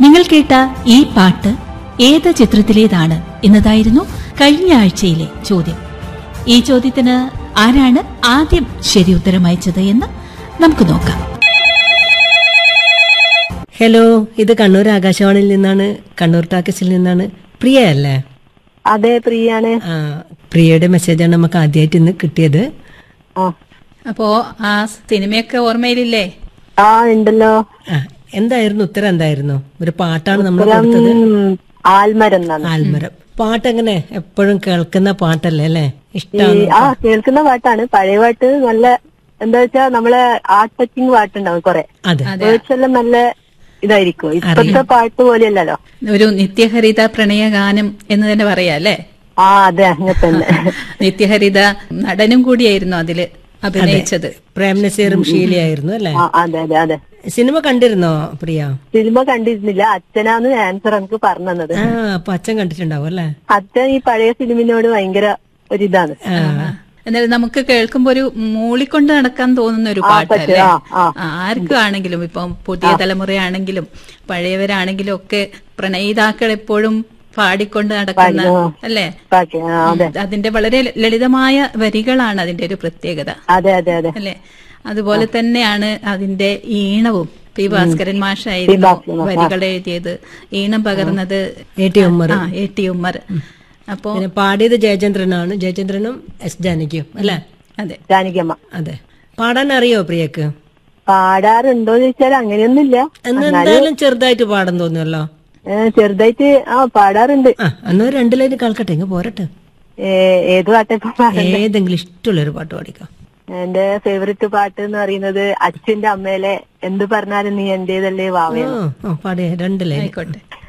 നിങ്ങൾ കേട്ട ഈ പാട്ട് ഏത് ചിത്രത്തിലേതാണ് എന്നതായിരുന്നു കഴിഞ്ഞ ആഴ്ചയിലെ ചോദ്യം ഈ ചോദ്യത്തിന് ആരാണ് ആദ്യം ശരി ഉത്തരം അയച്ചത് എന്ന് നമുക്ക് നോക്കാം ഹലോ ഇത് കണ്ണൂർ ആകാശവാണിയിൽ നിന്നാണ് കണ്ണൂർ ടാക്കസിൽ നിന്നാണ് പ്രിയ അല്ലേ അതെ പ്രിയാണ് ആ പ്രിയയുടെ മെസ്സേജാണ് നമുക്ക് ആദ്യമായിട്ട് ഇന്ന് കിട്ടിയത് ആ അപ്പോ ആ സിനിമയൊക്കെ ഓർമ്മയിലില്ലേ ആ ഉണ്ടല്ലോ ആ എന്തായിരുന്നു ഉത്തരം എന്തായിരുന്നു ഒരു പാട്ടാണ് നമ്മൾ കൊടുത്തത് ഉം, ആൽമരം എന്നാണ് ആൽമരം പാട്ട് എങ്ങനെ എപ്പോഴും കേൾക്കുന്ന പാട്ടല്ലേ അല്ലേ ഈ ഇഷ്ടമാണ് ആ കേൾക്കുന്ന പാട്ടാണ് പഴയ പാട്ട് നല്ല എന്താ വെച്ചാ നമ്മളെ ആർട്ട് ടച്ചിങ് പാട്ടുണ്ടാവും കൊറേ അതെ വേർഡ്സ് എല്ലാം നല്ല ഇതായിരിക്കും ഇപ്പത്തെ പാട്ട് പോലെയല്ലല്ലോ ഒരു നിത്യഹരിത പ്രണയഗാനം എന്ന് തന്നെ പറയാം അല്ലേ ആ അതെ അങ്ങനെ തന്നെ നിത്യഹരിത നടനും കൂടിയായിരുന്നു അതില് അഭിനയിച്ചത് പ്രേം നസീറും ഷീലയായിരുന്നു അല്ലേ ആ അതെ അതെ അതെ സിനിമ കണ്ടിരുന്നോ പ്രിയ സിനിമ കണ്ടിരുന്നില്ല അച്ഛനാണ് ആൻസർ എനിക്ക് പറഞ്ഞു തന്നത് ആ അപ്പൊ അച്ഛൻ കണ്ടിട്ടുണ്ടാവും അല്ലേ അച്ഛൻ ഈ പഴയ ഫിലിമിനോട് ഭയങ്കര ഒരിതാണ് ആ എന്നാലും നമുക്ക് കേൾക്കുമ്പോ ഒരു മൂളിക്കൊണ്ട് നടക്കാൻ തോന്നുന്ന ഒരു പാട്ടല്ലേ ആ, ആ. ആ, ആർക്കും ആണെങ്കിലും ഇപ്പം പുതിയ തലമുറയാണെങ്കിലും പഴയവരാണെങ്കിലും ഒക്കെ പ്രണയിതാക്കൾ എപ്പോഴും പാടിക്കൊണ്ട് നടക്കുന്ന അല്ലേ പാട്ട് ആ അതെ അതിന്റെ വളരെ ലളിതമായ വരികളാണ് അതിന്റെ ഒരു പ്രത്യേകത അതെ അതെ അതെ അല്ലെ അതുപോലെ തന്നെയാണ് അതിന്റെ ഈണവും പി ഭാസ്കരൻ മാഷായിരുന്നു വരികൾ എഴുതിയത് ഈണം പകർന്നത് എ ടി ഉമ്മർ ആ എ ടി ഉമ്മർ അപ്പോ പിന്നെ പാടിയത് ജയചന്ദ്രനാണ് ജയചന്ദ്രനും എസ് ജാനകിയും അല്ലേ അതെ ജാനകിയമ്മ അതെ പാടാൻ അറിയോ പ്രിയക്ക് പാടാറുണ്ടോന്ന് ചോദിച്ചാൽ അങ്ങനെയൊന്നുമില്ല എന്ന് എന്തായാലും ചെറുതായിട്ട് പാടാൻ തോന്നുമല്ലോ ഏ, ചെറുതായിട്ട് ആ പാടാറുണ്ട് ആ എന്നാ ഒരു രണ്ട് ലൈന് കേൾക്കട്ടെ ഇങ്ങ് പോരട്ടെ ഏ, ഏത് പാട്ടാ ഇപ്പൊ പാടുന്നത് ഏതെങ്കിലും ഇഷ്ടമുള്ളൊരു പാട്ട് പാടിക്കാം എന്റെ ഫേവററ്റ് പാട്ട് എന്ന് പറയുന്നത് അച്ഛന്റെ അമ്മയിലെ എന്ത് പറഞ്ഞാലും നീ എന്റേതല്ലേ വാവയാണ് ആ, ആ പാടിയ രണ്ട് ലൈൻ ആയിക്കോട്ടെ